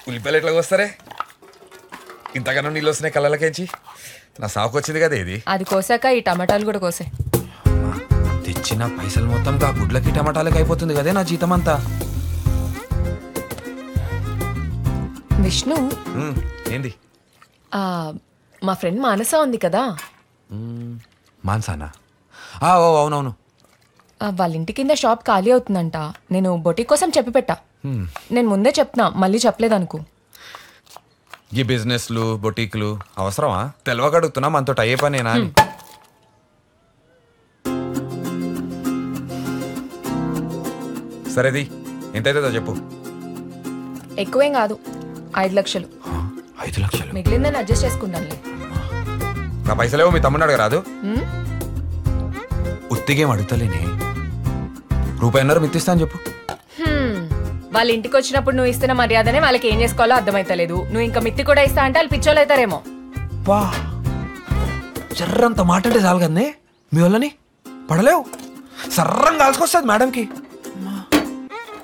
ఉల్లిపాయలు ఎట్లా వస్తారే ఇంతగానో నీళ్ళు వస్తున్నాయి కళ్ళలకేంచి నా సాకు వచ్చింది కదా ఇది అది కోసాక ఈ టమాటాలు కూడా కోసే తెచ్చిన పైసలు మొత్తం కా గుడ్లకి టమాటాలకి అయిపోతుంది కదే నా జీతం అంతా విష్ణు ఉమ్, ఏంది ఆ, మా ఫ్రెండ్ మానస ఉంది కదా మాన్సానా ఆ, ఓ అవునవును ఆ, వాళ్ళ ఇంటి కింద షాప్ ఖాళీ అవుతుందంట నేను బొటిక్ కోసం చెప్పి పెట్టా హ్మ్. నేను ముందే చెప్తున్నా మళ్ళీ చెప్పలేదు అనుకో ఈ బిజినెస్లు బొటీకులు అవసరమా తెలవక అడుగుతున్నా మనతో అయ్యే పనేనా అని సరేది ఎంతైతుందో చెప్పు ఎక్కువేం కాదు ఐదు లక్షలు ఐదు లక్షలు మిగిలింది నేను అడ్జస్ట్ చేసుకుంటానులే నా పైసలేవో మీ తమ్ముడు అడగరాదు హ్మ్? ఉత్తిగేం అడుగుతలేనే రూపాయిన్నర మిత్తిస్తా అని చెప్పు హ్మ్. వాళ్ళ ఇంటికి వచ్చినప్పుడు నువ్వు ఇస్తున్న మర్యాదనే వాళ్ళకి ఏం చేసుకోవాలో అర్థమైతలేదు నువ్వు ఇంకా మిత్తి కూడా ఇస్తా అంటే వాళ్ళు పిచ్చోళ్ళు అవుతారేమో వా జర్రంత మాట అంటే చాలు కదనే మీ వాళ్ళని పడలేవు సర్రం కాల్చుకొస్తుంది మేడంకి